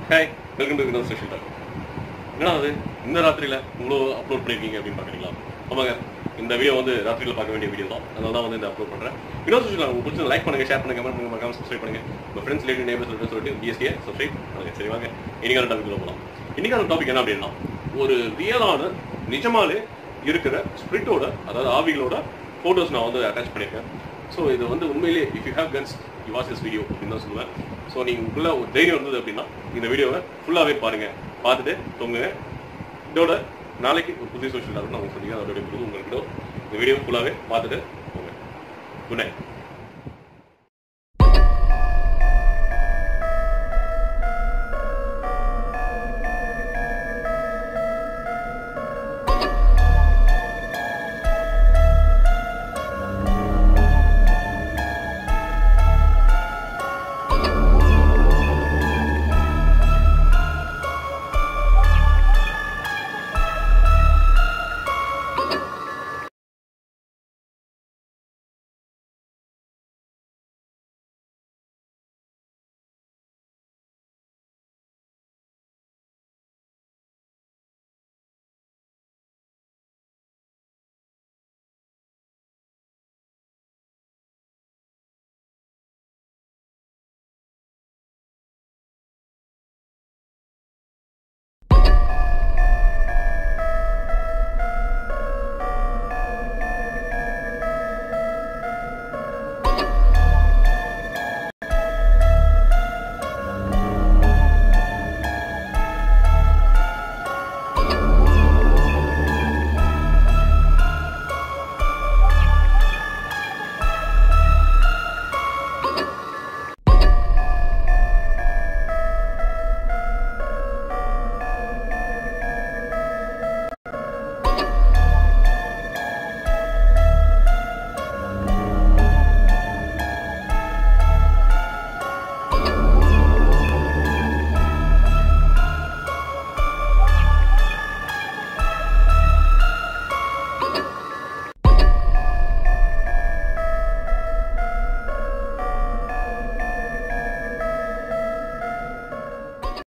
hi welcome to Vinod social talk என்னடா அது இந்த ராத்திரியில் இவ்வளோ அப்லோட் பண்ணியிருக்கீங்க அப்படின்னு பார்க்குறீங்களா ஆமாங்க இந்த வீடியோ வந்து ராத்திரியில் பார்க்க வேண்டிய வீடியோ தான் அதனால தான் வந்து இந்த அப்லோட் பண்ணுறேன் வினோத் சோஷியல் உங்களுக்கு பிடிச்ச லைக் பண்ணுங்க ஷேர் பண்ணுங்க கமெண்ட் பண்ணுங்க மறக்காம சப்ஸ்கிரைப் பண்ணுங்க உங்கள் ஃப்ரெண்ட்ஸ் ரிலேட்டிவ் நேபர்ஸ் சொல்லிட்டு சொல்லிட்டு பிஎஸ்கே சப்ஸ்கிரைப் பண்ணுங்க சரி வாங்க இன்னைக்கான டாபிக் போகலாம் இன்னைக்கான டாபிக் என்ன அப்படின்னா ஒரு ரியலான நிஜமாலே இருக்கிற ஸ்பிரிட்டோட அதாவது ஆவிகளோட ஃபோட்டோஸ் நான் வந்து அட்டாச் பண்ணியிருக்கேன் ஸோ இது வந்து உண்மையிலேயே if you have guns you watch this video அப்படின்னு தான் சொல்லுவேன் ஸோ நீங்கள் உங்களுக்குள்ள ஒரு தைரியம் இருந்தது அப்படின்னா இந்த வீடியோவை ஃபுல்லாகவே பாருங்கள் பார்த்துட்டு தூங்குங்க இதோட நாளைக்கு ஒரு புதிய சோஷியல் நான் உங்களுக்கு சொல்லி அதோட உங்களுக்கு இந்த வீடியோ ஃபுல்லாகவே பார்த்துட்டு போங்க குட் நைட்